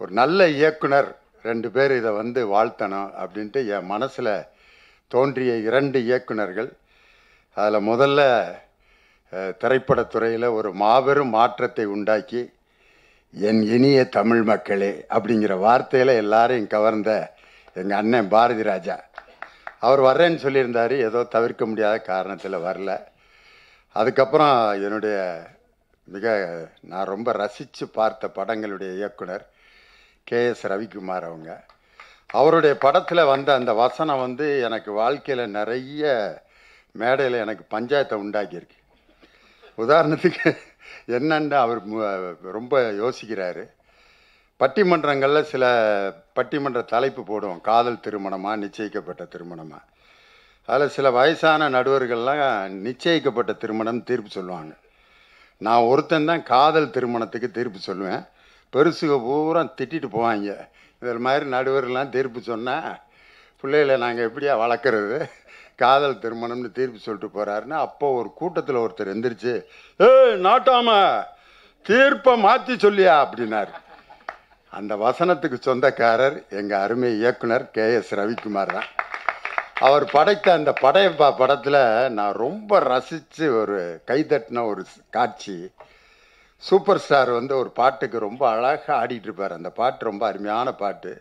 ஒரு நல்ல இயக்குனர் ரெண்டு பேர் இதை வந்து வாழ்த்தணும் அப்படின்ட்டு என் மனசில் தோன்றிய இரண்டு இயக்குனர்கள் அதில் முதல்ல அஹ், திரைப்படத்துறையில் ஒரு மாபெரும் மாற்றத்தை உண்டாக்கி என் இனிய தமிழ் மக்களே அப்படிங்கிற வார்த்தையில் எல்லாரையும் கவர்ந்த எங்கள் அண்ணன் பாரதி ராஜா அவர் வர்றேன்னு சொல்லியிருந்தார் ஏதோ தவிர்க்க முடியாத காரணத்தில் வரல அதுக்கப்புறம் என்னுடைய மிக நான் ரொம்ப ரசித்து பார்த்த படங்களுடைய இயக்குனர் கே எஸ் ரவிக்குமார் அவங்க அவருடைய படத்தில் வந்த அந்த வசனம் வந்து எனக்கு வாழ்க்கையில் நிறைய மேடையில் எனக்கு பஞ்சாயத்தை உண்டாக்கியிருக்கு உதாரணத்துக்கு என்னன்னு அவர் மு- ரொம்ப யோசிக்கிறாரு பட்டிமன்றங்களில் சில பட்டிமன்ற தலைப்பு போடுவோம் காதல் திருமணமா நிச்சயிக்கப்பட்ட திருமணமா அதில் சில வயசான நடுவர்கள்லாம் நிச்சயிக்கப்பட்ட திருமணம் தீர்ப்பு சொல்லுவாங்க நான் ஒருத்தன் தான் காதல் திருமணத்துக்கு தீர்ப்பு சொல்லுவேன் பெருசுக பூரா திட்டிட்டு போவாங்க இதில் மாதிரி நடுவர்லாம் தீர்ப்பு சொன்னால் பிள்ளைகளை நாங்கள் எப்படியா வளர்க்குறது காதல் திருமணம்னு தீர்ப்பு சொல்லிட்டு போகிறாருன்னு அப்போ ஒரு கூட்டத்தில் ஒருத்தர் எந்திரிச்சு ஏய் நாட்டாம தீர்ப்பை மாற்றி சொல்லியா அப்படின்னாரு அந்த வசனத்துக்கு சொந்தக்காரர் எங்கள் அருமை இயக்குனர் கே எஸ் ரவிக்குமார் தான் அவர் படைத்த அந்த படையப்பா படத்தில் நான் ரொம்ப ரசித்து ஒரு கைதட்டின ஒரு காட்சி சூப்பர் ஸ்டார் வந்து ஒரு பாட்டுக்கு ரொம்ப அழகாக ஆடிட்டு இருப்பார் அந்த பாட்டு ரொம்ப அருமையான பாட்டு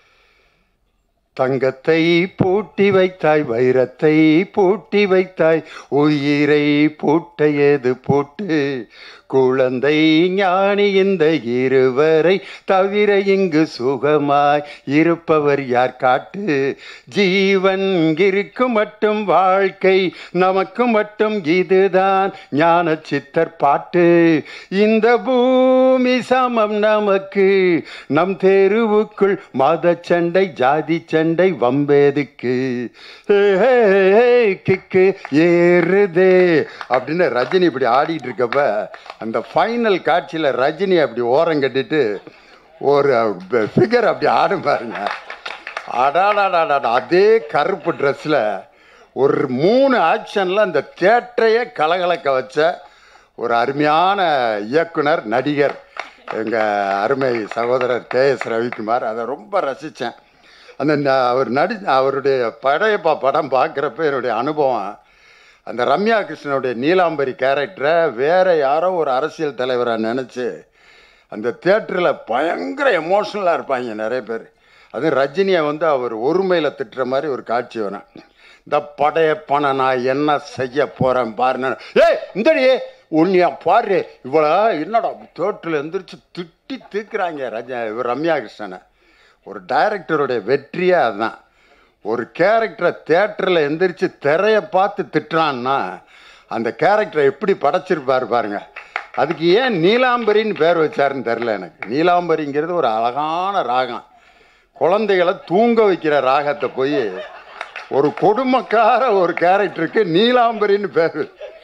தங்கத்தை பூட்டி வைத்தாய் வைரத்தை பூட்டி வைத்தாய் உயிரை பூட்ட ஏது பூட்டு குழந்தை ஞானி இந்த இருவரை தவிர இங்கு சுகமாய் இருப்பவர் யார் காட்டு ஜீவன் இருக்கு மட்டும் வாழ்க்கை நமக்கு மட்டும் இதுதான் ஞான சித்தர் பாட்டு இந்த பூமி சமம் நமக்கு நம் தெருவுக்குள் மத சண்டை ஜாதி சண்டை வம்பேதுக்கு ஹே, ஹே, ஹே, கிக்கு ஏறுதே அப்படின்னு ரஜினி இப்படி ஆடிட்டு இருக்கப்ப அந்த ஃபைனல் காட்சியில் ரஜினி அப்படி ஓரம் கட்டிட்டு ஒரு ஃபிகர் அப்படி ஆடும் பாருங்க அடாடாடாடா அதே கருப்பு ட்ரெஸ்ஸில் ஒரு மூணு ஆக்ஷனில் அந்த தேட்டரையே கலகலக்க வச்ச ஒரு அருமையான இயக்குனர் நடிகர் எங்கள் அருமை சகோதரர் கே எஸ் ரவிக்குமார் அதை ரொம்ப ரசித்தேன் அந்த ந- அவர் நடி அவருடைய படையப்பா படம் பார்க்குறப்ப என்னுடைய அனுபவம் அந்த ரம்யா கிருஷ்ணனுடைய நீலாம்பரி கேரக்டரை வேற யாரோ ஒரு அரசியல் தலைவராக நினச்சி அந்த தேட்டரில் பயங்கர எமோஷ்னலாக இருப்பாங்க நிறைய பேர் அதுவும் ரஜினியை வந்து அவர் ஒருமையில் திட்டுற மாதிரி ஒரு காட்சி வரும் இந்த படையப்பனை நான் என்ன செய்ய போகிறேன் பாருன்னு ஏய் இந்தடி உன்னையா பாரு இவ்வளோ என்னடா தேட்டரில் எந்திரிச்சு திட்டி தீக்குறாங்க ரஜ இவர் ரம்யா கிருஷ்ணனை ஒரு டைரக்டருடைய வெற்றியே அதுதான் ஒரு கேரக்டரை தேட்டரில் எந்திரிச்சு திரையை பார்த்து திட்டுறான்னா அந்த கேரக்டரை எப்படி படைச்சிருப்பாரு பாருங்க அதுக்கு ஏன் நீலாம்பரின்னு பேர் வச்சாருன்னு தெரில எனக்கு நீலாம்பரிங்கிறது ஒரு அழகான ராகம் குழந்தைகளை தூங்க வைக்கிற ராகத்தை போய் ஒரு கொடுமைக்கார ஒரு கேரக்டருக்கு நீலாம்பரின்னு பேர்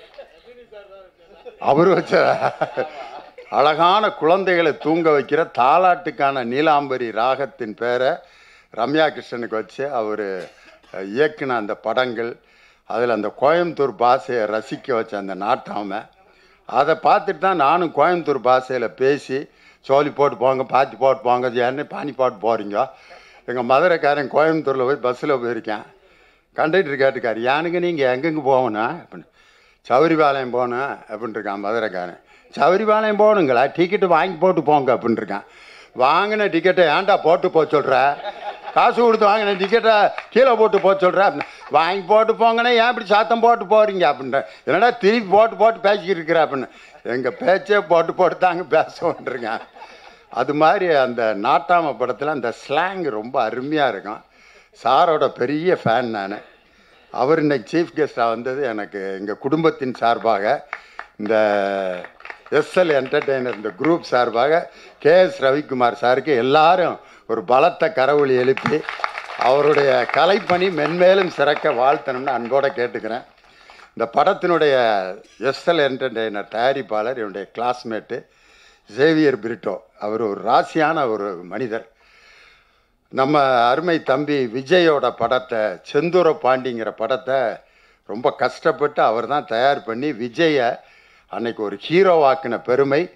அவர் வச்ச அழகான குழந்தைகளை தூங்க வைக்கிற தாலாட்டுக்கான நீலாம்பரி ராகத்தின் பேரை ரம்யா கிருஷ்ணனுக்கு வச்சு அவர் இயக்குன அந்த படங்கள் அதில் அந்த கோயம்புத்தூர் பாஷையை ரசிக்க வச்ச அந்த நாட்டாமை அதை பார்த்துட்டு தான் நானும் கோயம்புத்தூர் பாஷையில் பேசி சோலி போட்டு போங்க பாத்தி போட்டு போங்க ஏன்னு பானி போட்டு போகிறீங்க எங்கள் மதுரைக்காரன் கோயம்புத்தூரில் போய் பஸ்ஸில் போயிருக்கேன் கண்டக்டர் கேட்டுக்காரு யானுங்க நீங்கள் எங்கெங்கே போகணும் அப்படின்னு சௌரிபாளையம் போகணும் அப்படின்னு இருக்கான் மதுரைக்காரன் சௌரிபாளையம் போகணுங்களா டிக்கெட்டு வாங்கி போட்டு போங்க அப்படின்னு இருக்கான் வாங்கின டிக்கெட்டை ஏன்டா போட்டு போக சொல்கிற காசு கொடுத்து வாங்கின டிக்கெட்டை கீழே போட்டு போக சொல்கிற அப்படின்னு வாங்கி போட்டு போங்கண்ணே ஏன் இப்படி சாத்தம் போட்டு போகிறீங்க அப்படின்ற என்னடா திருப்பி போட்டு போட்டு பேசிக்கிட்டு இருக்கிற அப்படின்னு எங்கள் பேச்சே போட்டு போட்டு தாங்க பேசுவோன்றீங்க அது மாதிரி அந்த நாட்டாம படத்தில் அந்த ஸ்லாங் ரொம்ப அருமையாக இருக்கும் சாரோட பெரிய ஃபேன் நான் அவர் இன்னைக்கு சீஃப் கெஸ்டாக வந்தது எனக்கு எங்கள் குடும்பத்தின் சார்பாக இந்த எஸ்எல் என்டர்டெய்னர் இந்த குரூப் சார்பாக கே எஸ் ரவிக்குமார் சாருக்கு எல்லாரும் ஒரு பலத்த கரவொலி எழுப்பி அவருடைய கலைப்பணி மென்மேலும் சிறக்க வாழ்த்தணும்னு அன்போடு கேட்டுக்கிறேன் இந்த படத்தினுடைய எஸ்எல் என்டர்டெய்னர் தயாரிப்பாளர் என்னுடைய கிளாஸ்மேட்டு சேவியர் பிரிட்டோ அவர் ஒரு ராசியான ஒரு மனிதர் நம்ம அருமை தம்பி விஜயோட படத்தை செந்தூர பாண்டிங்கிற படத்தை ரொம்ப கஷ்டப்பட்டு அவர் தான் தயார் பண்ணி விஜயை அன்னைக்கு ஒரு ஹீரோவாக்கின பெருமை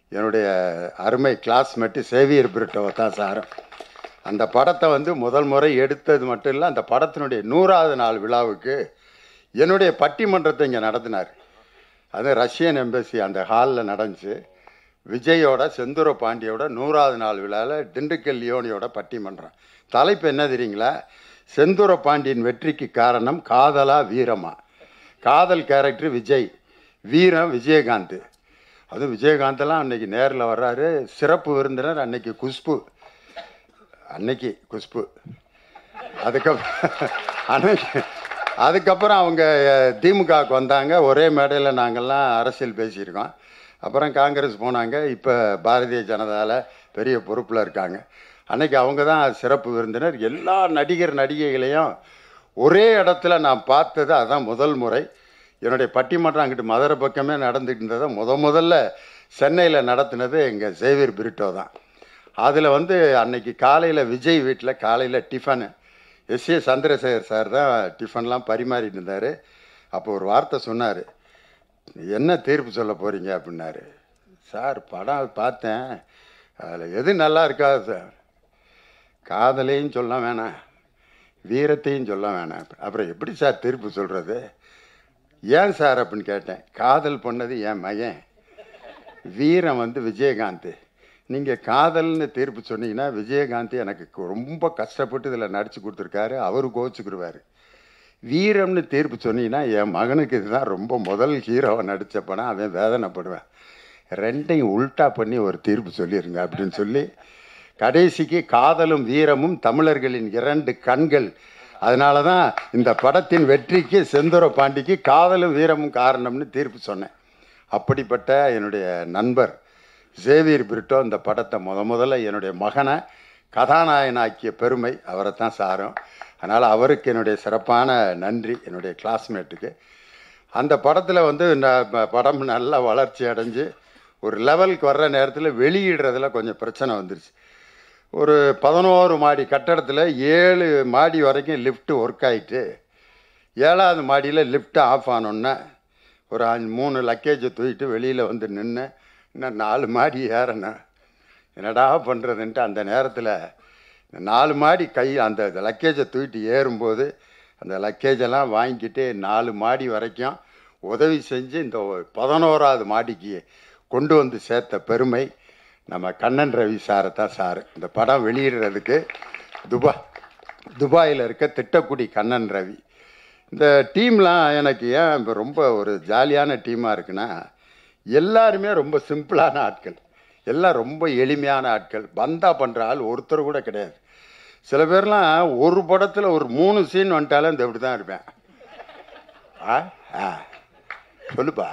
என்னுடைய அருமை கிளாஸ்மேட்டு சேவியர் பிரிட்டோவை தான் சாரும் அந்த படத்தை வந்து முதல் முறை எடுத்தது மட்டும் இல்லை அந்த படத்தினுடைய நூறாவது நாள் விழாவுக்கு என்னுடைய பட்டிமன்றத்தை இங்கே நடத்தினார் அது ரஷ்யன் எம்பசி அந்த ஹாலில் நடந்துச்சு விஜயோட செந்தூர பாண்டியோட நூறாவது நாள் விழாவில் திண்டுக்கல் லியோனியோட பட்டிமன்றம் தலைப்பு என்ன தெரியுங்களா செந்தூர பாண்டியன் வெற்றிக்கு காரணம் காதலா வீரமா காதல் கேரக்டர் விஜய் வீரம் விஜயகாந்த் அதுவும் விஜயகாந்தெல்லாம் அன்னைக்கு நேரில் வர்றாரு சிறப்பு விருந்தினர் அன்னைக்கு குஷ்பு அன்னைக்கு குஷ்பு அதுக்கப்புறம் அன்னைக்கு அதுக்கப்புறம் அவங்க திமுகவுக்கு வந்தாங்க ஒரே மேடையில் நாங்கள்லாம் அரசியல் பேசியிருக்கோம் அப்புறம் காங்கிரஸ் போனாங்க இப்போ பாரதிய ஜனதாவில் பெரிய பொறுப்பில் இருக்காங்க அன்னைக்கு அவங்க தான் சிறப்பு விருந்தினர் எல்லா நடிகர் நடிகைகளையும் ஒரே இடத்துல நான் பார்த்தது அதான் முதல் முறை என்னுடைய பட்டிமன்றம் அங்கிட்டு மதுரை பக்கமே நடந்துட்டு இருந்ததை முத முதல்ல சென்னையில் நடத்தினது எங்கள் சேவியர் பிரிட்டோ தான் அதில் வந்து அன்னைக்கு காலையில் விஜய் வீட்டில் காலையில் டிஃபனு எஸ் ஏ சந்திரசேகர் சார் தான் டிஃபன்லாம் பரிமாறிட்டு இருந்தார் அப்போ ஒரு வார்த்தை சொன்னார் என்ன தீர்ப்பு சொல்ல போகிறீங்க அப்படின்னாரு சார் படம் பார்த்தேன் அதில் எது நல்லா இருக்காது சார் காதலையும் சொல்ல வேணாம் வீரத்தையும் சொல்ல வேணாம் அப்புறம் எப்படி சார் தீர்ப்பு சொல்கிறது ஏன் சார் அப்படின்னு கேட்டேன் காதல் பண்ணது என் மகன் வீரம் வந்து விஜயகாந்த் நீங்கள் காதல்னு தீர்ப்பு சொன்னீங்கன்னா விஜயகாந்த் எனக்கு கு- ரொம்ப கஷ்டப்பட்டு இதில் நடித்து கொடுத்துருக்காரு அவர் கோச்சுக்கிடுவார் வீரம்னு தீர்ப்பு சொன்னீங்கன்னா என் மகனுக்கு இதுதான் ரொம்ப முதல் ஹீரோவை நடித்த படம் அவன் வேதனைப்படுவேன் ரெண்டையும் உல்டா பண்ணி ஒரு தீர்ப்பு சொல்லிடுங்க அப்படின்னு சொல்லி கடைசிக்கு காதலும் வீரமும் தமிழர்களின் இரண்டு கண்கள் அதனால தான் இந்த படத்தின் வெற்றிக்கு செந்தூர பாண்டிக்கு காதலும் வீரமும் காரணம்னு தீர்ப்பு சொன்னேன் அப்படிப்பட்ட என்னுடைய நண்பர் சேவியர் பிரிட்டோ இந்த படத்தை முத முதல்ல என்னுடைய மகனை கதாநாயகனாக்கிய பெருமை அவரை தான் சாரும் அதனால் அவருக்கு என்னுடைய சிறப்பான நன்றி என்னுடைய கிளாஸ்மேட்டுக்கு அந்த படத்தில் வந்து ந- ப- படம் நல்லா வளர்ச்சி அடைஞ்சு ஒரு லெவலுக்கு வர்ற நேரத்தில் வெளியிடுறதுல கொஞ்சம் பிரச்சனை வந்துருச்சு ஒரு பதினோரு மாடி கட்டடத்தில் ஏழு மாடி வரைக்கும் லிஃப்ட் ஒர்க் ஆயிட்டு ஏழாவது மாடியில் லிஃப்ட் ஆஃப் ஆனோன்னே ஒரு அஞ்சு மூணு லக்கேஜை தூக்கிட்டு வெளியில் வந்து நின்று இன்னும் நாலு மாடி ஏறணும் என்னடா பண்ணுறதுன்ட்டு அந்த நேரத்தில் நாலு மாடி கை அந்த லக்கேஜை தூக்கிட்டு ஏறும்போது அந்த லக்கேஜெல்லாம் வாங்கிக்கிட்டு நாலு மாடி வரைக்கும் உதவி செஞ்சு இந்த பதினோராவது மாடிக்கு கொண்டு வந்து சேர்த்த பெருமை நம்ம கண்ணன் ரவி சாரை தான் சார் இந்த படம் வெளியிடுறதுக்கு துபா துபாயில் இருக்க திட்டக்குடி கண்ணன் ரவி இந்த டீம்லாம் எனக்கு ஏன் இப்போ ரொம்ப ஒரு ஜாலியான டீமாக இருக்குன்னா எல்லாருமே ரொம்ப சிம்பிளான ஆட்கள் எல்லாம் ரொம்ப எளிமையான ஆட்கள் பந்தா பண்ணுற ஆள் ஒருத்தர் கூட கிடையாது சில பேர்லாம் ஒரு படத்தில் ஒரு மூணு சீன் வந்துட்டாலும் இந்த இப்படி தான் இருப்பேன் ஆ ஆ சொல்லுப்பா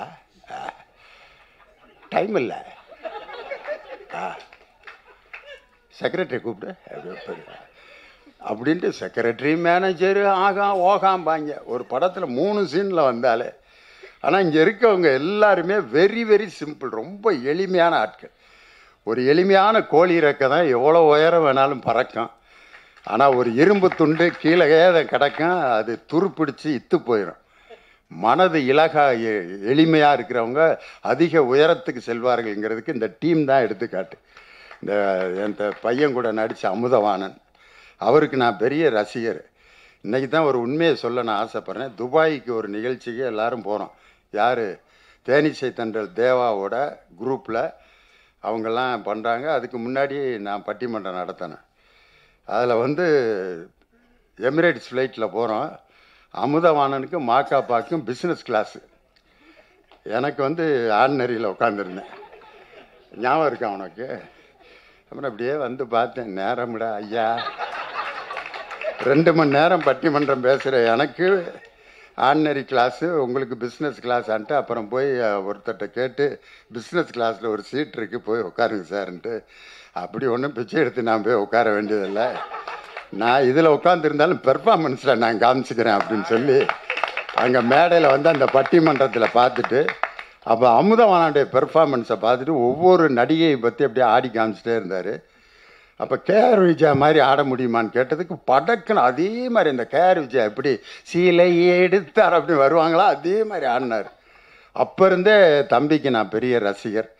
டைம் இல்லை ஆ செக்ரட்டரி கூப்பிடு அப்படி போய். அப்படின்ட்டு செக்ரட்டரி மேனேஜரு ஆகாம் ஓகாம்பாங்க ஒரு படத்தில் மூணு சீனில் வந்தாலே ஆனால் இங்கே இருக்கவங்க எல்லாருமே வெரி வெரி சிம்பிள் ரொம்ப எளிமையான ஆட்கள் ஒரு எளிமையான கோழி இறக்க தான் எவ்வளோ உயரம் வேணாலும் பறக்கும் ஆனால் ஒரு இரும்பு துண்டு கீழே அதை கிடக்கும் அது துருப்பிடிச்சு இத்து போயிடும் மனது இலகா எ- எளிமையா இருக்கிறவங்க அதிக உயரத்துக்கு செல்வார்கள்ங்கிறதுக்கு இந்த டீம் தான் எடுத்துக்காட்டு இந்த இந்த பையன் கூட நடித்த அமுதவாணன் அவருக்கு நான் பெரிய ரசிகர் இன்னைக்கு தான் ஒரு உண்மையை சொல்ல நான் ஆசைப்பட்றேன் துபாய்க்கு ஒரு நிகழ்ச்சிக்கு எல்லாரும் போகிறோம் யார் தேனிசை தண்டல் தேவாவோட குரூப்பில் அவங்கெல்லாம் பண்ணுறாங்க அதுக்கு முன்னாடி நான் பட்டிமன்றம் நடத்தினேன் அதில் வந்து எமிரேட்ஸ் ஃப்ளைட்டில் போகிறோம் அமுதவாணனுக்கு மாக்காப்பாக்கும் பிஸ்னஸ் கிளாஸு எனக்கு வந்து ஆர்டினரியில் உட்காந்துருந்தேன் ஞாபகம் இருக்கா உனக்கு அப்புறம் அப்படியே வந்து பார்த்தேன் நேரம்டா ஐயா ரெண்டு மணி நேரம் பட்டிமன்றம் பேசுகிற எனக்கு ஆர்டினரி கிளாஸு உங்களுக்கு பிஸ்னஸ் கிளாஸான்ட்டு அப்புறம் போய் அஹ், ஒருத்தர்ட்ட கேட்டு பிஸ்னஸ் கிளாஸில் ஒரு சீட் இருக்குது போய் உட்காருங்க சார்ன்ட்டு அப்படி ஒன்றும் பிச்சை எடுத்து நான் போய் உட்கார வேண்டியதில்லை நான் இதில் உட்காந்துருந்தாலும் பெர்ஃபார்மன்ஸில் நான் காமிச்சிக்கிறேன் அப்படின்னு சொல்லி அங்கே மேடையில் வந்து அந்த பட்டிமன்றத்தில் பார்த்துட்டு அப்போ அமுதவானுடைய பெர்ஃபார்மன்ஸை பார்த்துட்டு ஒவ்வொரு நடிகையை பற்றி அப்படியே ஆடி காமிச்சிட்டே இருந்தார் அப்போ கேஆர் விஜயா மாதிரி ஆட முடியுமான்னு கேட்டதுக்கு படக்குன்னு அதே மாதிரி இந்த கேஆர் விஜயா எப்படி சீலை எடுத்தார் அப்படி வருவாங்களா அதே மாதிரி ஆடினார் அப்போ இருந்தே தம்பிக்கு நான் பெரிய ரசிகர்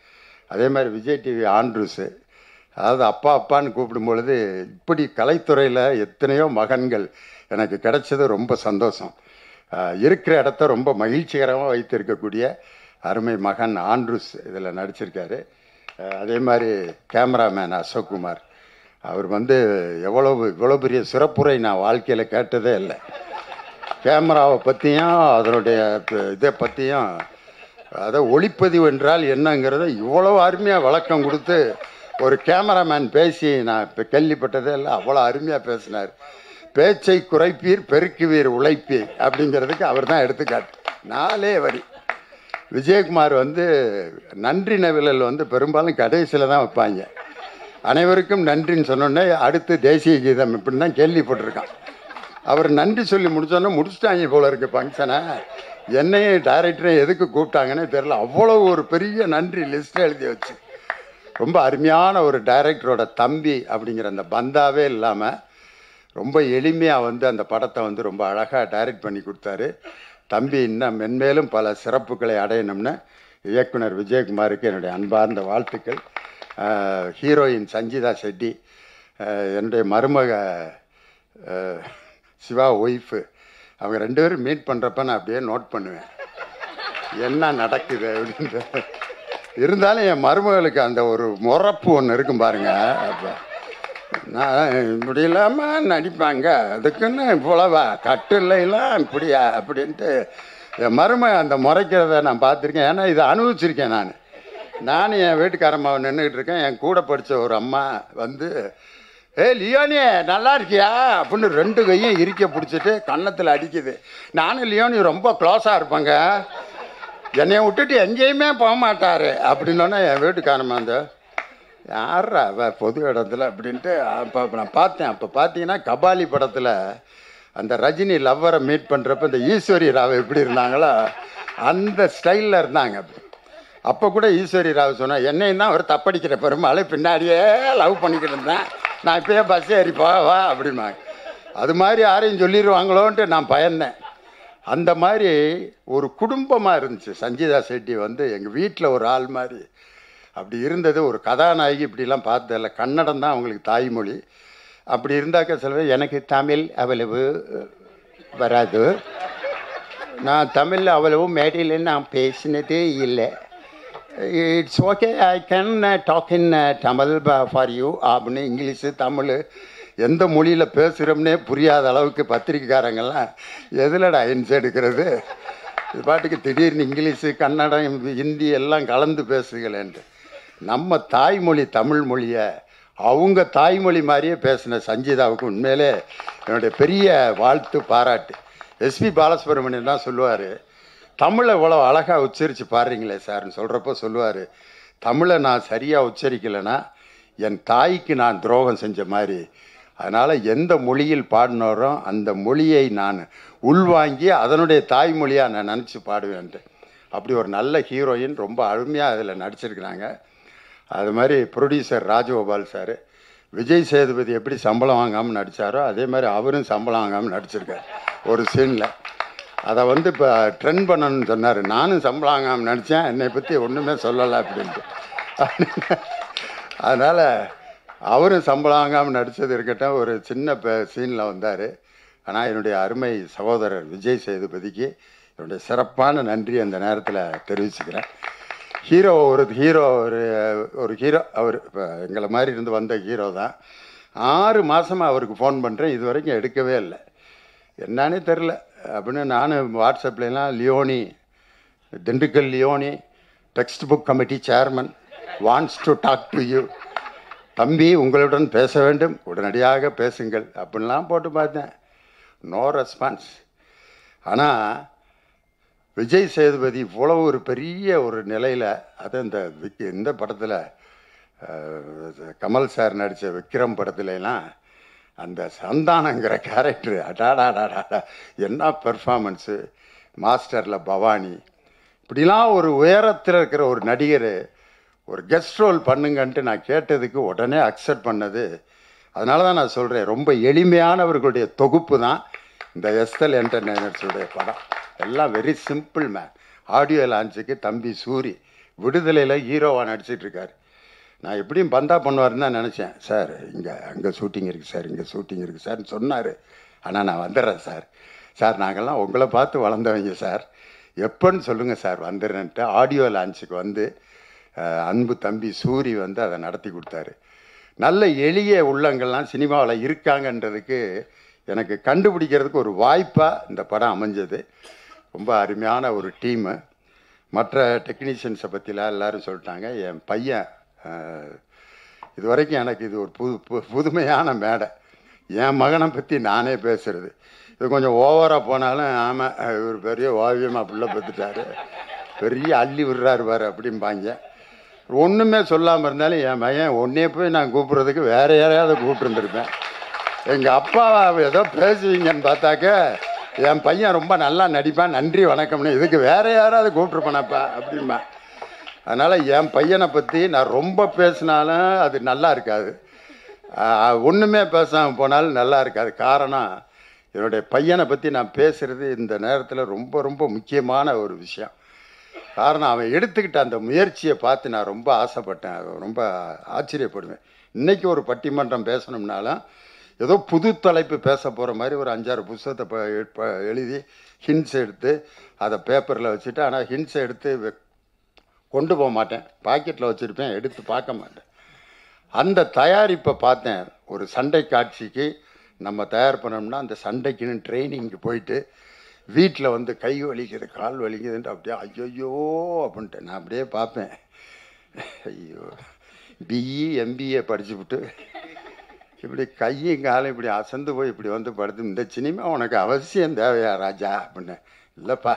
அதே மாதிரி விஜய் டிவி ஆண்ட்ரூஸு அதாவது அப்பா அப்பான்னு கூப்பிடும் பொழுது இப்படி கலைத்துறையில் எத்தனையோ மகன்கள் எனக்கு கிடைச்சது ரொம்ப சந்தோஷம் ஆஹ் இருக்கிற இடத்த ரொம்ப மகிழ்ச்சிகரமாக வைத்திருக்கக்கூடிய அருமை மகன் ஆண்ட்ரூஸ் இதில் நடிச்சிருக்காரு ஆஹ் அதே மாதிரி கேமராமேன் அசோக்குமார் அவர் வந்து எவ்வளவு இவ்வளோ பெரிய சிறப்புரை நான் வாழ்க்கையில் கேட்டதே இல்லை கேமராவை பற்றியும் அதனுடைய ப- இதை பற்றியும் அதை ஒளிப்பதிவு என்றால் என்னங்கிறத இவ்வளோ அருமையாக விளக்கம் கொடுத்து ஒரு கேமராமேன் பேசி நான் இப்போ கேள்விப்பட்டதே இல்லை அவ்வளோ அருமையாக பேசினார் பேச்சை குறைப்பீர் பெருக்குவீர் உழைப்பீர் அப்படிங்கிறதுக்கு அவர் தான் எடுத்துக்காட்டு நாலே வரி விஜயகுமார் வந்து நன்றி நவிழல் வந்து பெரும்பாலும் கடைசியில் தான் வைப்பாங்க அனைவருக்கும் நன்றின்னு சொன்னோடனே அடுத்து தேசிய கீதம் இப்படின்னு தான் கேள்விப்பட்டிருக்கான் அவர் நன்றி சொல்லி முடிச்சோன்னே முடிச்சிட்டாங்க போல இருக்கு ஃபங்க்ஷனை என்னையும் டைரக்டரையும் எதுக்கு கூப்பிட்டாங்கன்னே தெரில அவ்வளோ ஒரு பெரிய நன்றி லிஸ்ட் எழுதி வச்சு ரொம்ப அருமையான ஒரு டைரக்டரோட தம்பி அப்படிங்கிற அந்த பந்தாவே இல்லாமல் ரொம்ப எளிமையாக வந்து அந்த படத்தை வந்து ரொம்ப அழகாக டைரக்ட் பண்ணி கொடுத்தாரு தம்பி இன்னும் மென்மேலும் பல சிறப்புகளை அடையணும்னு இயக்குனர் விஜயகுமாருக்கு என்னுடைய அன்பார்ந்த வாழ்த்துக்கள் ஆஹ் ஹீரோயின் சஞ்சிதா செட்டி ஆஹ் என்னுடைய மருமக ஆஹ் சிவா ஒய்ஃபு அவங்க ரெண்டு பேரும் மீட் பண்ணுறப்ப நான் அப்படியே நோட் பண்ணுவேன் என்ன நடக்குது அப்படின்ற இருந்தாலும் என் மருமகளுக்கு அந்த ஒரு முறப்பு ஒன்று இருக்கும் பாருங்க அப்போ நான் இப்படி இல்லாமல் நடிப்பாங்க அதுக்குன்னு இவ்வளவா கட்டுலாம் இப்படியா அப்படின்ட்டு என் மருமக அந்த முறைக்கிறத நான் பார்த்துருக்கேன் ஏன்னா இதை அனுபவிச்சிருக்கேன் நான் நானும் என் வீட்டுக்காரம்மாவை நின்றுக்கிட்டு இருக்கேன் என் கூட படித்த ஒரு அம்மா வந்து ஏ லியோனி நல்லா இருக்கியா அப்படின்னு ரெண்டு கையும் இறுக்க பிடிச்சிட்டு கன்னத்தில் அடிக்குது நானும் லியோனி ரொம்ப க்ளோஸாக இருப்பேங்க என்னைய விட்டுட்டு எங்கேயுமே போக மாட்டாரு அப்படின்னோடனே என் வீட்டுக்காரம்மா அந்த யாரா அவ பொது இடத்துல அப்படின்ட்டு அப்போ நான் பார்த்தேன் அப்போ பார்த்தீங்கன்னா கபாலி படத்தில் அந்த ரஜினி லவ்வரை மீட் பண்ணுறப்ப இந்த ஈஸ்வரி ராவ் எப்படி இருந்தாங்களோ அந்த ஸ்டைலில் இருந்தாங்க அப்போ கூட ஈஸ்வரி ராவ் சொன்னா என்னையும் தான் ஒரு தப்படிக்கிற பெருமாள் பின்னாடியே லவ் பண்ணிக்கிட்டு இருந்தேன் நான் இப்போயே பஸ் ஏறி போவா அப்படிம்பாங்க அது மாதிரி யாரையும் சொல்லிடுவாங்களோன்ட்டு நான் பயந்தேன் அந்த மாதிரி ஒரு குடும்பமாக இருந்துச்சு சஞ்சீதா செட்டி வந்து எங்கள் வீட்டில் ஒரு ஆள் மாதிரி அப்படி இருந்தது ஒரு கதாநாயகி இப்படிலாம் பார்த்ததில்ல கன்னடம் தான் அவங்களுக்கு தாய்மொழி அப்படி இருந்தாக்க சில பேர் எனக்கு தமிழ் அவ்வளவு வராது நான் தமிழ் அவ்வளவு மேடையில் நான் பேசினதே இல்லை it's okay I can talk in Tamil for you அப்படின்னு இங்கிலீஷு தமிழ் எந்த மொழியில் பேசுகிறோம்னே புரியாத அளவுக்கு பத்திரிக்கைக்காரங்கெல்லாம் எதுலடா இன்ஸ் எடுக்கிறது இது பாட்டுக்கு திடீர்னு இங்கிலீஷு கன்னடம் ஹிந்தி எல்லாம் கலந்து பேசுகளேன்ட்டு நம்ம தாய்மொழி தமிழ் மொழியை அவங்க தாய்மொழி மாதிரியே பேசின சங்கீதாவுக்கு உண்மையிலே என்னுடைய பெரிய வாழ்த்து பாராட்டு எஸ்பி பாலசுப்ரமணியன் தான் சொல்லுவார் தமிழை இவ்வளோ அழகாக உச்சரித்து பாடுறீங்களே சார்னு சொல்கிறப்போ சொல்லுவார் தமிழை நான் சரியாக உச்சரிக்கலைன்னா என் தாய்க்கு நான் துரோகம் செஞ்ச மாதிரி அதனால் எந்த மொழியில் பாடினோரோ அந்த மொழியை நான் உள்வாங்கி அதனுடைய தாய்மொழியாக நான் நினச்சி பாடுவேன்ட்டு அப்படி ஒரு நல்ல ஹீரோயின் ரொம்ப அருமையாக அதில் நடிச்சிருக்கிறாங்க அது மாதிரி ப்ரொடியூசர் ராஜகோபால் சார் விஜய் சேதுபதி எப்படி சம்பளம் வாங்காமல் நடித்தாரோ அதே மாதிரி அவரும் சம்பளம் வாங்காமல் நடிச்சிருக்கார் ஒரு சீனில் அதை வந்து இப்போ ட்ரெண்ட் பண்ணணும்னு சொன்னார் நானும் சம்பளம் வாங்காமல் நடித்தேன் என்னை பற்றி ஒன்றுமே சொல்லலை அப்படின்ட்டு அதனால் அவரும் சம்பளம் வாங்காமல் நடித்தது இருக்கட்டும் ஒரு சின்ன சீனில் வந்தார் ஆனால் என்னுடைய அருமை சகோதரர் விஜய் சேதுபதிக்கு என்னுடைய சிறப்பான நன்றி அந்த நேரத்தில் தெரிவிச்சுக்கிறேன் ஹீரோ ஒரு ஹீரோ ஒரு ஒரு ஹீரோ அவர் இப்போ எங்களை மாதிரி இருந்து வந்த ஹீரோ தான் ஆறு மாதமாக அவருக்கு ஃபோன் பண்ணுறேன் இது வரைக்கும் எடுக்கவே இல்லை என்னன்னே தெரில அப்படின்னு நானும் வாட்ஸ்அப்லலாம் Leoni Dindigul Leoni text book committee chairman wants to talk to you தம்பி உங்களுடன் பேச வேண்டும் உடனடியாக பேசுங்கள் அப்படின்லாம் போட்டு பார்த்தேன் நோ ரெஸ்பான்ஸ் ஆனால் விஜய் சேதுபதி இவ்வளோ ஒரு பெரிய ஒரு நிலையில் அது இந்த விக் இந்த படத்தில் கமல் சார் நடித்த விக்ரம் படத்துலலாம் அந்த சந்தானங்கிற கேரக்டர் அடாடாடாடா என்ன பெர்ஃபார்மன்ஸு மாஸ்டரில் பவானி இப்படிலாம் ஒரு உயரத்தில் இருக்கிற ஒரு நடிகர் ஒரு கெஸ்ட் ரோல் பண்ணுங்கன்ட்டு நான் கேட்டதுக்கு உடனே அக்செப்ட் பண்ணது அதனால தான் நான் சொல்கிறேன் ரொம்ப எளிமையானவர்களுடைய தொகுப்பு தான் இந்த எஸ்எல் என்டர்டைனர்ஸுடைய படம் எல்லாம் வெரி சிம்பிள் மேன் ஆடியோ லான்ச்சுக்கு தம்பி சூரி விடுதலையில் ஹீரோவாக நடிச்சிட்டு இருக்காரு நான் எப்படியும் பந்தா பண்ணுவாருன்னு தான் நினச்சேன் சார் இங்கே அங்கே ஷூட்டிங் இருக்குது சார் இங்கே ஷூட்டிங் இருக்குது சார்னு சொன்னார் ஆனால் நான் வந்துடுறேன் சார் சார் நாங்கள்லாம் உங்களை பார்த்து வளர்ந்தவங்க சார் எப்போன்னு சொல்லுங்கள் சார் வந்துடுறேன்ட்டு ஆடியோ லான்ச்சுக்கு வந்து அஹ், அன்பு தம்பி சூரி வந்து அதை நடத்தி கொடுத்தாரு நல்ல எளிய உள்ளங்கள்லாம் சினிமாவில் இருக்காங்கன்றதுக்கு எனக்கு கண்டுபிடிக்கிறதுக்கு ஒரு வாய்ப்பாக இந்த படம் அமைஞ்சது ரொம்ப அருமையான ஒரு டீமு மற்ற டெக்னீஷியன்ஸை பற்றிலாம் எல்லாரும் சொல்லிட்டாங்க என் பையன் அஹ், இது வரைக்கும் எனக்கு இது ஒரு புது பு- புதுமையான மேடை என் மகனை பற்றி நானே பேசுறது இது கொஞ்சம் ஓவராக போனாலும் ஆமாம் இவர் பெரிய ஓவியமாக பிள்ளை பெற்றுட்டாரு பெரிய அள்ளி விடுறாரு பாரு அப்படிம்பாங்க ஒன்றுமே சொல்லாமல் இருந்தாலும் என் பையன் ஒன்னே போய் நான் கூப்பிட்றதுக்கு வேற யாரையாவது கூப்பிட்டுருந்துருப்பேன் எங்கள் அப்பா ஏதோ பேசுவீங்கன்னு பார்த்தாக்க என் பையன் ரொம்ப நல்லா நடிப்பான் நன்றி வணக்கம்னு இதுக்கு வேற யாராவது கூப்பிட்ருப்பேனப்பா அப்படிம்பா அதனால் என் பையனை பற்றி நான் ரொம்ப பேசினாலும் அது நல்லா இருக்காது ஆஹ், ஒண்ணுமே பேசாமல் போனாலும் நல்லா இருக்காது காரணம் என்னுடைய பையனை பற்றி நான் பேசுகிறது இந்த நேரத்தில் ரொம்ப ரொம்ப முக்கியமான ஒரு விஷயம் காரணம் அவன் எடுத்துக்கிட்ட அந்த முயற்சியை பார்த்து நான் ரொம்ப ஆசைப்பட்டேன் அது ரொம்ப ஆச்சரியப்படுவேன் இன்னைக்கு ஒரு பட்டிமன்றம் பேசணும்னாலும் ஏதோ புது தலைப்பு பேச போகிற மாதிரி ஒரு அஞ்சாறு புஸ்தகத்தை ப- ப- எழுதி ஹிண்ட்ஸ் எடுத்து அதை பேப்பரில் வச்சுட்டு ஆனால் ஹிண்ட்ஸை எடுத்து வெ- கொண்டு போக மாட்டேன் பாக்கெட்டில் வச்சுருப்பேன் எடுத்து பார்க்க மாட்டேன் அந்த தயாரிப்பை பார்த்தேன் ஒரு சண்டை காட்சிக்கு நம்ம தயார் பண்ணோம்னா அந்த சண்டைக்குன்னு ட்ரைனிங்க்கு போயிட்டு வீட்டில் வந்து கை வலிக்குது கால் வலிக்குதுன்ட்டு அப்படியே ஐயோ அப்படின்ட்டு நான் அப்படியே பார்ப்பேன் ஐயோ பிஇ எம்பிஏ படிச்சுவிட்டு இப்படி கையும் காலும் இப்படி அசந்து போய் இப்படி வந்து படுத்து இந்த சினிமா உனக்கு அவசியம் தேவையா ராஜா அப்படின்னு இல்லைப்பா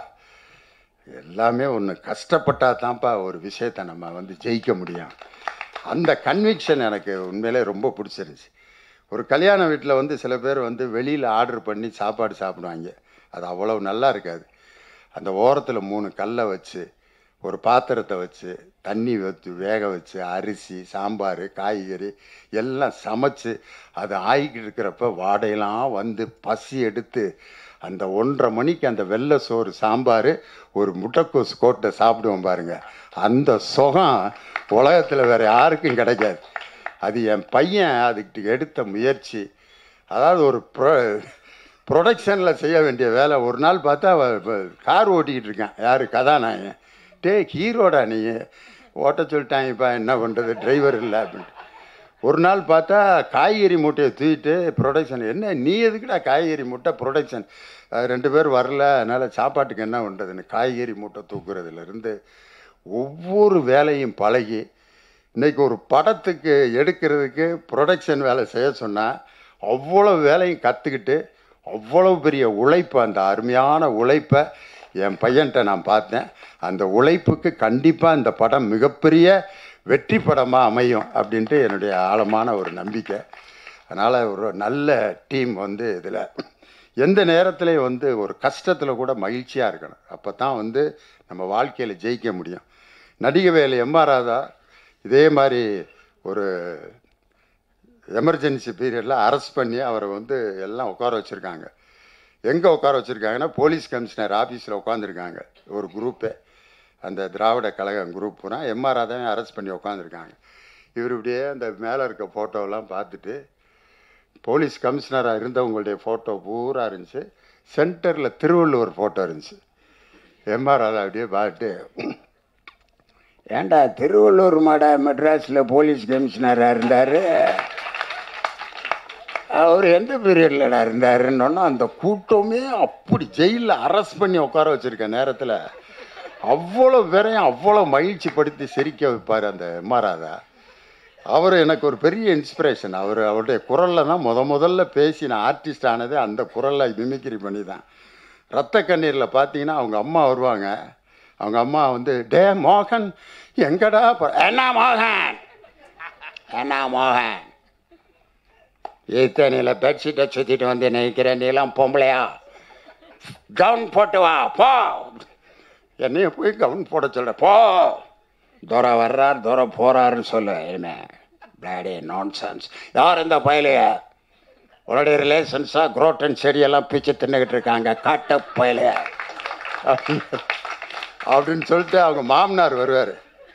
எல்லாமே ஒன்று கஷ்டப்பட்டா தான்ப்பா ஒரு விஷயத்தை நம்ம வந்து ஜெயிக்க முடியும் அந்த கன்விக்ஷன் எனக்கு உண்மையிலே ரொம்ப பிடிச்சிருந்துச்சு ஒரு கல்யாண வீட்டில் வந்து சில பேர் வந்து வெளியில் ஆர்டர் பண்ணி சாப்பாடு சாப்பிடுவாங்க அது அவ்வளவு நல்லா இருக்காது அந்த ஓரத்தில் மூணு கல்லை வச்சு ஒரு பாத்திரத்தை வச்சு தண்ணி வச்சு வேக வச்சு அரிசி சாம்பார் காய்கறி எல்லாம் சமைச்சு அது ஆகிக்கிட்டு இருக்கிறப்ப வாடையெல்லாம் வந்து பசி எடுத்து அந்த ஒன்றரை மணிக்கு அந்த வெள்ளை சோறு சாம்பார் ஒரு முட்டைக்கோஸ் கோட்டை சாப்பிடுவோம் பாருங்க அந்த சுகம் உலகத்தில் வேற யாருக்கும் கிடைக்காது அது என் பையன் அதுக்கு எடுத்த முயற்சி அதாவது ஒரு ப்ரொ ப்ரொடக்ஷனில் செய்ய வேண்டிய வேலை ஒரு நாள் பார்த்தா அவ- அவ கார் ஓட்டிக்கிட்டு இருக்கேன் யார் கதாநாயகன் டே ஹீரோடா நீ ஓட்ட சொல்லிட்டாங்கப்பா என்ன பண்ணுறது டிரைவர் இல்லை அப்படின்ட்டு ஒரு நாள் பார்த்தா காய்கறி மூட்டையை தூக்கிட்டு ப்ரொடக்ஷன் என்ன நீ எதுக்குடா காய்கறி மூட்டை ப்ரொடக்ஷன் ரெண்டு பேர் வரல அதனால் சாப்பாட்டுக்கு என்ன பண்ணுறதுன்னு காய்கறி மூட்டை தூக்குறதுலேருந்து ஒவ்வொரு வேலையும் பழகி இன்னைக்கு ஒரு படத்துக்கு எடுக்கிறதுக்கு ப்ரொடக்ஷன் வேலை செய்ய சொன்னால் அவ்வளோ வேலையும் கற்றுக்கிட்டு அவ்வளோ பெரிய உழைப்பு அந்த அருமையான உழைப்பை என் பையன்கிட்ட நான் பார்த்தேன் அந்த உழைப்புக்கு கண்டிப்பாக இந்த படம் மிகப்பெரிய வெற்றி படமாக அமையும் அப்படின்ட்டு என்னுடைய ஆழமான ஒரு நம்பிக்கை அதனால் ஒரு நல்ல டீம் வந்து இதில் எந்த நேரத்துலையும் வந்து ஒரு கஷ்டத்தில் கூட மகிழ்ச்சியாக இருக்கணும் அப்போ தான் வந்து நம்ம வாழ்க்கையில் ஜெயிக்க முடியும் நடிகை வேலை எம்ஆர் ராதா இதே மாதிரி ஒரு எமர்ஜென்சி பீரியடில் அரெஸ்ட் பண்ணி அவரை வந்து எல்லாம் உட்கார வச்சுருக்காங்க எங்கே உட்கார வச்சுருக்காங்கன்னா போலீஸ் கமிஷனர் ஆஃபீஸில் உட்காந்துருக்காங்க ஒரு குரூப்பே அந்த திராவிட கழகம் குரூப் பூரா எம்ஆர் ராதாவையும் அரெஸ்ட் பண்ணி உட்காந்துருக்காங்க இவர் இப்படியே அந்த மேலே இருக்க ஃபோட்டோவெல்லாம் பார்த்துட்டு போலீஸ் கமிஷனராக இருந்தவங்களுடைய ஃபோட்டோ பூரா இருந்துச்சு சென்டரில் திருவள்ளுவர் ஃபோட்டோ இருந்துச்சு எம்ஆர் ராதா அப்படியே பார்த்துட்டு ஏண்டா திருவள்ளூர் மாடா மெட்ராஸில் போலீஸ் கமிஷனராக இருந்தார் அவர் எந்த பீரியட்லடா இருந்தாருன்னு அந்த கூட்டமே அப்படி ஜெயிலில் அரெஸ்ட் பண்ணி உட்கார வச்சிருக்க நேரத்தில் அவ்வளோ பேரையும் அவ்வளோ மகிழ்ச்சி படுத்தி சிரிக்க வைப்பார் அந்த எம்ஆராதா அவர் எனக்கு ஒரு பெரிய இன்ஸ்பிரேஷன் அவர் அவருடைய குரலில் தான் முத முதல்ல பேசி நான் ஆர்டிஸ்ட் ஆனது அந்த குரலில் மிமிக்ரி பண்ணி தான் ரத்த கண்ணீரில் பார்த்தீங்கன்னா அவங்க அம்மா வருவாங்க அவங்க அம்மா வந்து டே மோகன் எங்கடா போ-" என்ன மோகன் என்ன மோகன் இத்தனையில் பெட்ஷீட்டை சுற்றிட்டு வந்து நினைக்கிறேன் நீலாம் பொம்பளையா கவுன் போட்டு வா போ என்னைய போய் கவுன் போட சொல்ற போ துரை வர்றார் துரை போறாருன்னு சொல்லு என்ன பிளாடி நான்சென்ஸ் யார் இந்த பயலைய உன்னுடைய ரிலேஷன்ஸா குரோட்டன் செடியெல்லாம் பிச்சு தின்னுக்கிட்டு இருக்காங்க காட்ட பயலைய அப்படின்னு சொல்லிட்டு அவங்க மாமனார் வருவார்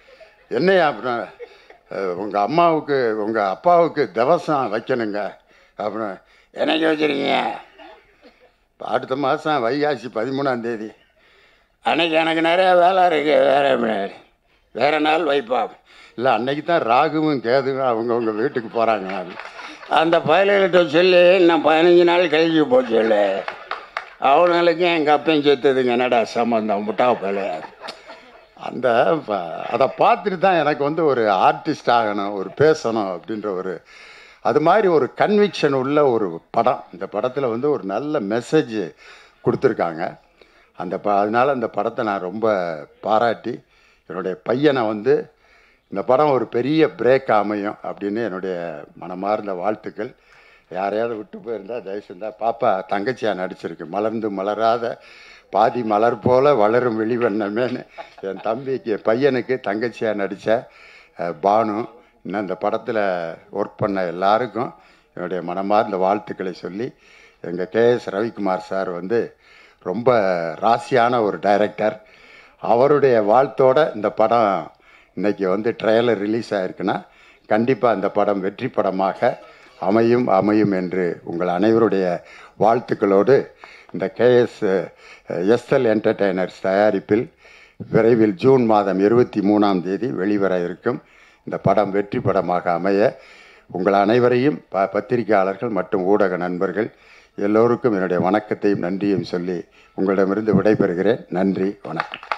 என்னையா அப்புறம் உங்கள் அம்மாவுக்கு உங்கள் அப்பாவுக்கு திவசம் வைக்கணுங்க அப்புறம் என்னைக்கு வச்சுருக்கீங்க இப்போ அடுத்த மாதம் வைகாசி பதிமூணாம் தேதி அன்னைக்கு எனக்கு நிறைய வேலை இருக்கு வேற எப்படி? வேற நாள் வைப்பா இல்லை அன்னைக்கு தான் ராகுவும் கேதுவும் அவங்கவுங்க வீட்டுக்கு போகிறாங்க அந்த பயல்கிட்ட சொல்லி நான் பதினஞ்சு நாள் கழிச்சு போச்சு சொல்லு அவனுங்களுக்கும் எங்கள் அப்பையும் செத்துதுங்க என்னடா சம்மந்தம் முட்டா பயல அந்த ப- அதை பார்த்துட்டு தான் எனக்கு வந்து ஒரு ஆர்டிஸ்ட் ஆகணும் ஒரு பேசணும் அப்படின்ற ஒரு அது மாதிரி ஒரு கன்விக்ஷன் உள்ள ஒரு படம் இந்த படத்தில் வந்து ஒரு நல்ல மெசேஜ் கொடுத்துருக்காங்க அந்த ப அதனால அந்த படத்தை நான் ரொம்ப பாராட்டி என்னுடைய பையனை வந்து இந்த படம் ஒரு பெரிய பிரேக் அமையும் அப்படின்னு என்னுடைய மனமார்ந்த வாழ்த்துக்கள் யாரையாவது விட்டு போயிருந்தா தயவு செஞ்சா பாப்பா தங்கச்சியா நடிச்சிருக்கு மலர்ந்து மலராத பாதி மலர் போல வளரும் வெளிவண்ணமேன்னு என் தம்பிக்கு என் பையனுக்கு தங்கச்சியா நடித்த அஹ், பானு இன்னும் இந்த படத்தில் ஒர்க் பண்ண எல்லாருக்கும் என்னுடைய மனமார்ந்த வாழ்த்துக்களை சொல்லி எங்கள் கேஎஸ் ரவிக்குமார் சார் வந்து ரொம்ப ராசியான ஒரு டைரக்டர் அவருடைய வாழ்த்தோட இந்த படம் இன்னைக்கு வந்து ட்ரையலர் ரிலீஸ் ஆயிருக்குன்னா கண்டிப்பாக இந்த படம் வெற்றி படமாக அமையும் அமையும் என்று உங்கள் அனைவருடைய வாழ்த்துக்களோடு இந்த கேஎஸ் எஸ்எல் என்டர்டெய்னர்ஸ் தயாரிப்பில் விரைவில் ஜூன் மாதம் இருபத்தி மூணாம் தேதி வெளிவர இருக்கும் இந்த படம் வெற்றி படமாக அமைய உங்கள் அனைவரையும் ப பத்திரிகையாளர்கள் மற்றும் ஊடக நண்பர்கள் எல்லோருக்கும் என்னுடைய வணக்கத்தையும் நன்றியும் சொல்லி உங்களிடமிருந்து விடைபெறுகிறேன் நன்றி வணக்கம்